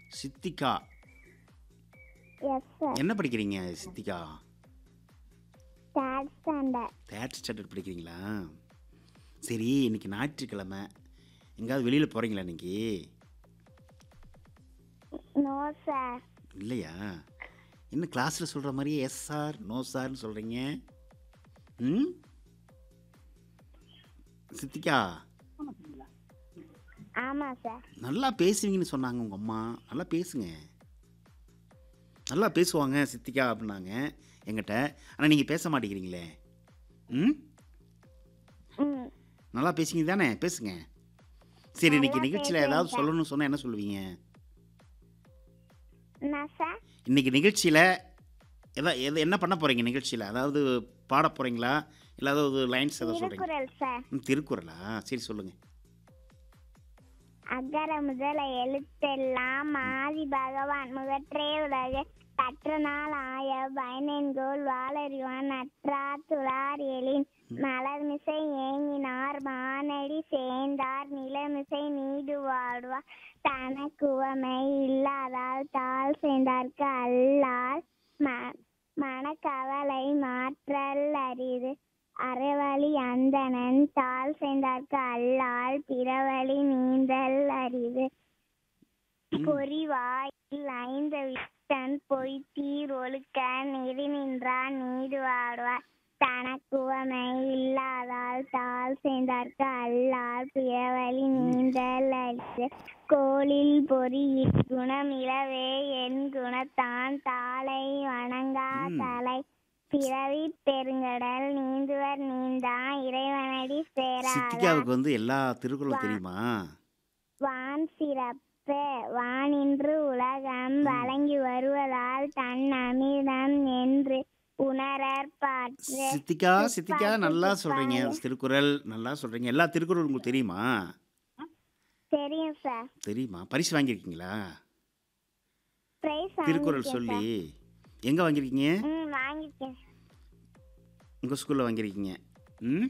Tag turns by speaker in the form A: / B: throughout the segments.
A: Siddiqa
B: S sir
A: என்ன படிக்கிறீங்க Siddika
B: third standard
A: third standard படிக்கிறீங்களா சரி இன்னைக்கு ஞாயிற்றுக்கிழமை எங்கேயாவது வெளியில் போகிறீங்களா இன்னைக்கு
B: நோ சார்
A: இல்லையா என்ன கிளாஸில் சொல்கிற மாதிரியே எஸ் சார் நோ சார்னு சொல்கிறீங்க ம் சித்திகா
B: ஆமாம் சார்
A: நல்லா பேசுவீங்கன்னு சொன்னாங்க உங்கள் அம்மா நல்லா பேசுங்க நல்லா பேசுவாங்க சித்திகா அப்படின்னாங்க எங்கிட்ட ஆனால் நீங்கள் பேச மாட்டேங்கிறீங்களே ம்
B: ம்
A: நல்லா பேசுங்க தானே பேசுங்க சரி இன்னைக்கு
B: நல்லா
A: நிகழ்ச்சியில் ஏதாவது
B: பேசுவேன்
A: சொல்லணும்னு சொன்னால் என்ன சொல்லுவீங்க
B: என்ன சார்
A: இன்னைக்கு நிகழ்ச்சியில் எதா எது என்ன பண்ண போகிறீங்க நிகழ்ச்சியில் அதாவது பாட போகிறீங்களா இல்லை ஏதாவது லைன்ஸ் எதாவது சொல்கிறீங்க
B: திருக்குறள் சார்
A: ம், திருக்குறளா சரி சொல்லுங்கள்
B: அகர முதல எழுத்தெல்லாம் ஆதி பகவான் முகற்றே உலக கற்ற நாள் ஆய பயனென்கோள் வாளறிவான் நற்றா துளார் எழின் மலர்மிசை ஏங்கினார் மானடி சேர்ந்தார் நிலமிசை நீடு வாழ்வார் தனக்குவமை இல்லாதால் தாழ் சேர்ந்தார்க்கு அல்லால் ம- மனக்கவலை மாற்றல் அரிது அறவழி அந்தணன் தாழ் சேர்ந்தார்க்கு அல்லால் பிறவழி நீந்தல் அரிது பொறிவாயில் ஐந்த விட்டன் பொய்த்தீர் ஒழுக்க நெறி நின்றான் நீடு வாடுவார் தனக்குவமை இல்லாதால் தாழ் சேர்ந்தார்க்கு அல்லால் பிறவழி நீந்தல் அரிது கோளில் பொறியில் குணம் இளவே என் குணத்தான் தாளை வணங்கா
A: ம்.
B: தலை பிறவி பெருங்கடல் நீந்துவர் நீந்தா இறைவனடி சேராத
A: சித்திகாவுக்கு வந்து எல்லா திருக்குறளும் தெரியுமா
B: வான் சிறப்ப வானின்று உலகம் வழங்கி வருவதால் தன் அமிர்தம் என்று உணரற் பாற்று
A: சித்திகா சித்திகா
B: துப்பாக்கி
A: நல்லா சொல்கிறீங்க
B: துப்பாக்கி.
A: திருக்குறள் நல்லா சொல்கிறீங்க எல்லா திருக்குறள் உங்களுக்கு தெரியுமா
B: தெரியும் சார்
A: தெரியுமா பரிசு வாங்கியிருக்கீங்களா
B: பிரைஸ்
A: திருக்குறள் சொல்லி எங்கே வாங்கியிருக்கீங்க
B: ம் வாங்கிருக்கேன்
A: உங்கள் ஸ்கூலில் வாங்கியிருக்கீங்க ம்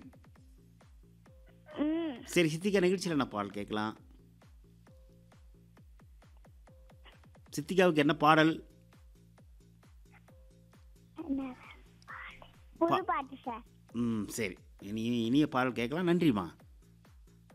B: ம்
A: சரி சித்திகா நிகழ்ச்சியில் நான் பாடல் கேட்கலாம் சித்திகாவுக்கு என்ன பாடல்
B: என்ன புது பாட்டு சார்
A: ம் சரி இனி இனிய பாடல் கேட்கலாம் நன்றிம்மா